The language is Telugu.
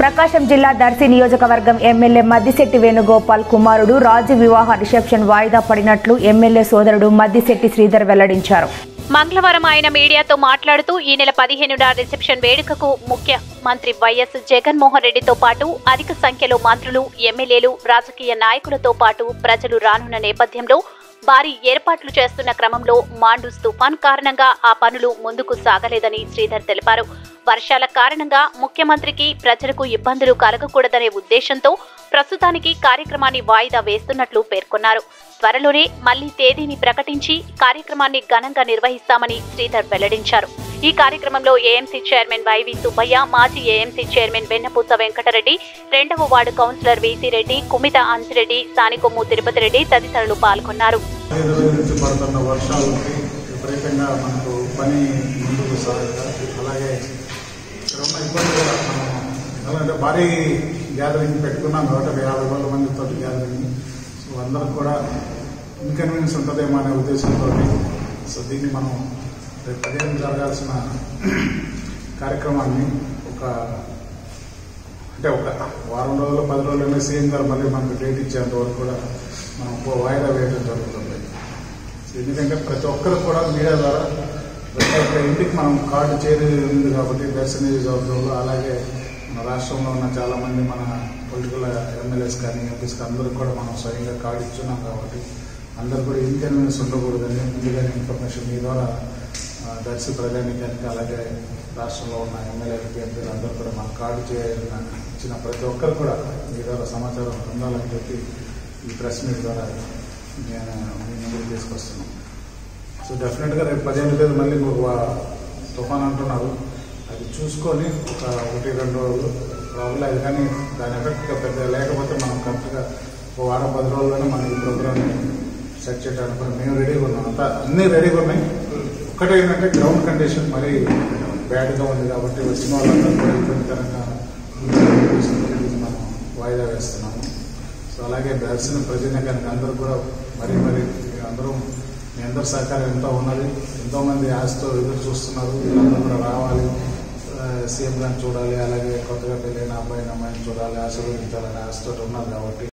ప్రకాశం జిల్లా దర్శి నియోజకవర్గం ఎమ్మెల్యే మద్దిశెట్టి వేణుగోపాల్ కుమారుడు రాజు వివాహ రిసెప్షన్ వాయిదా పడినట్లు ఎమ్మెల్యే సోదరుడు మద్దిశెట్టి శ్రీధర్ వెల్లడించారు మంగళవారం ఆయన మీడియాతో మాట్లాడుతూ ఈ నెల పదిహేనున రిసెప్షన్ వేడుకకు ముఖ్యమంత్రి వైఎస్ జగన్మోహన్ రెడ్డితో పాటు అధిక సంఖ్యలో మంత్రులు ఎమ్మెల్యేలు రాజకీయ నాయకులతో పాటు ప్రజలు రానున్న నేపథ్యంలో భారీ ఏర్పాట్లు చేస్తున్న క్రమంలో మాండూస్ తుఫాన్ కారణంగా ఆ పనులు ముందుకు సాగలేదని శ్రీధర్ తెలిపారు వర్షాల కారణంగా ముఖ్యమంత్రికి ప్రజలకు ఇబ్బందులు కలగకూడదనే ఉద్దేశంతో ప్రస్తుతానికి కార్యక్రమాన్ని వాయిదా వేస్తున్నట్లు పేర్కొన్నారు త్వరలోనే మళ్లీ తేదీని ప్రకటించి కార్యక్రమాన్ని ఘనంగా నిర్వహిస్తామని శ్రీధర్ వెల్లడించారు ఈ కార్యక్రమంలో ఏఎంసీ చైర్మన్ వైవి సుబ్బయ్య మాజీ ఏఎంసీ చైర్మన్ వెన్నపూస వెంకటరెడ్డి రెండవ ward councillor VC Reddy Kumitha Anjireddy Sanikommu Tirupati Reddy తదితరులు పాల్గొన్నారు ఐదు రోజుల నుంచి పడుతున్న వర్షాలకి విపరీతంగా మనకు పని ముందుకు సాగక అలాగే ఇక్కడ ఉన్న ఇబ్బంది కూడా మనం ఎలా అంటే భారీ గ్యాదరింగ్ పెట్టుకున్నాం కాబట్టి ఒక యాభై వేల మందితో గ్యాదరింగ్ సో అందరికి కూడా ఇన్కన్వీనియన్స్ ఉంటుందేమో అనే ఉద్దేశంతో సో దీన్ని మనం రేపు పదిహేను జరగాల్సిన కార్యక్రమాన్ని ఒక అంటే ఒక వారం రోజులు పది రోజులైనా సీఎం గారు మళ్ళీ మనకు డేట్ ఇచ్చేంత వరకు కూడా మనం ఒక వాయిదా వేయడం జరుగుతుంది సో ఎందుకంటే ప్రతి ఒక్కరు కూడా మీడియా ద్వారా ప్రతి ఒక్క ఇంటికి మనం కార్డు చేరి ఉంది కాబట్టి దర్శన నియోజకవర్గంలో అలాగే మన రాష్ట్రంలో ఉన్న చాలా మంది మన పొలిటికల్ ఎమ్మెల్యేస్ కానీ ఎంపీస్ కానీ అందరికి కూడా మనం స్వయంగా కార్డు ఇచ్చున్నాం కాబట్టి అందరు కూడా ఇన్కన్వీనియన్స్ ఉండకూడదని ముందుగానే ఇన్ఫర్మేషన్ మీ ద్వారా ఆ, దర్శి ప్రజానికానికి అలాగే రాష్ట్రంలో ఉన్న ఎమ్మెల్యేలకి ఎంపీలు అందరూ కూడా మన కార్డు చేయాలని ఇచ్చిన ప్రతి ఒక్కరు కూడా మీ ద్వారా సమాచారం పొందాలని చెప్పి ఈ ప్రెస్ మీట్ ద్వారా నేను మీ ముందుకు తీసుకొస్తున్నాను సో డెఫినెట్గా రేపు పదిహేను తేదీ మళ్ళీ ఒక తుఫాన్ అంటున్నారు అది చూసుకొని ఒక ఒకటి రెండు రోజులు ప్రాబ్లం అది కానీ దాని ఎఫెక్ట్ పెద్ద లేకపోతే మనం కరెక్ట్గా ఒక వారం పది రోజుల్లోనే మనం ఈ ప్రోగ్రామ్ని సెట్ చేయడానికి కూడా మేము రెడీగా ఉన్నాం అంతా అన్నీ రెడీగా ఉన్నాయి ఒక్కటే ఏంటంటే గ్రౌండ్ కండిషన్ మరీ బ్యాడ్గా ఉంది కాబట్టి వచ్చిన వాళ్ళందరూ కూడా ఇబ్బందికరంగా ఉందని మనం వాయిదా వేస్తున్నాము సో అలాగే దర్శన ప్రజానికానికి అందరూ కూడా మరీ మరీ అందరూ మీ అందరి సహకారం ఎంతో ఉన్నది ఎంతో మంది ఆశతో ఎదురు చూస్తున్నారు వీళ్ళందరూ కూడా రావాలి ఆ, సీఎం గారిని చూడాలి అలాగే కొత్తగా పెళ్ళైన అబ్బాయిని అమ్మాయిని చూడాలి ఆశీర్వదించాలని ఆశతో ఉన్నారు కాబట్టి